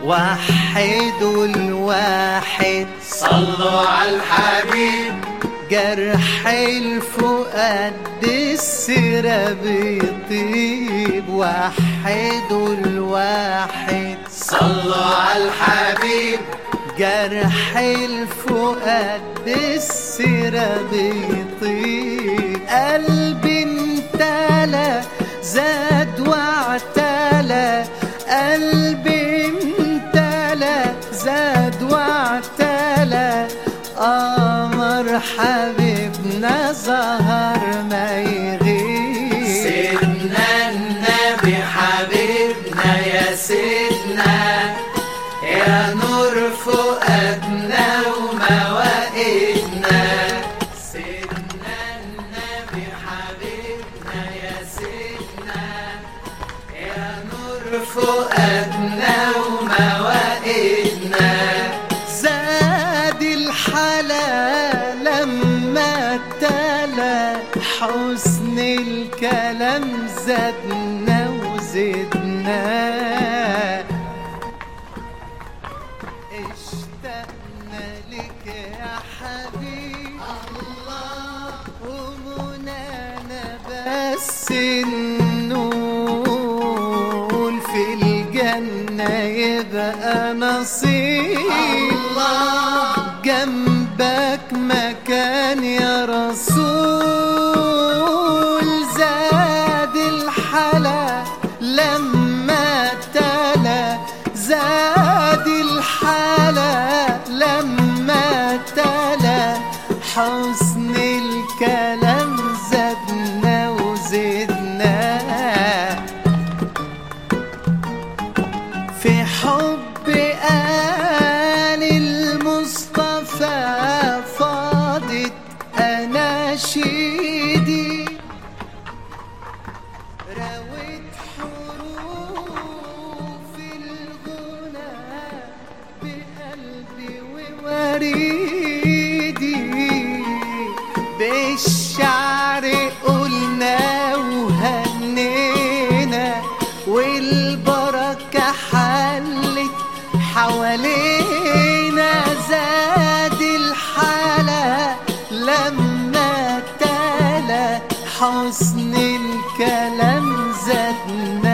وحدوا الواحد صلوا على الحبيب جرح الفؤاد السيرة بيطيب وحدوا الواحد صلوا على الحبيب جرح الفؤاد السيرة بيطيب قلبي امتلى زاد واعتلى قلبي امتلى زاد واعتلى قمر حبيبنا ظهر ما يغيب سيدنا النبي حبيبنا يا سيدنا يا نور فؤادنا وموائدنا سيدنا النبي حبيبنا يا سيدنا يا نور فؤادنا وموائدنا زاد الحلا لما تلا حسن الكلام زادنا وزدنا اشتقنا لك يا حبيب الله ومنانا بس النور في الجنة يبقى نصيب الله جنبك مكان يا رسول زاد الحلا لما تلا زاد الحلا لما تلا حسن الكلام زادنا وزدنا في حب آل المصطفى فاضت أناشيدي رويت حروف الغنى بقلبي ووريدي بالشعر قلنا وهنينا والبركة حلت حوالينا زاد الحلا لما تلا حسن الكلام زادنا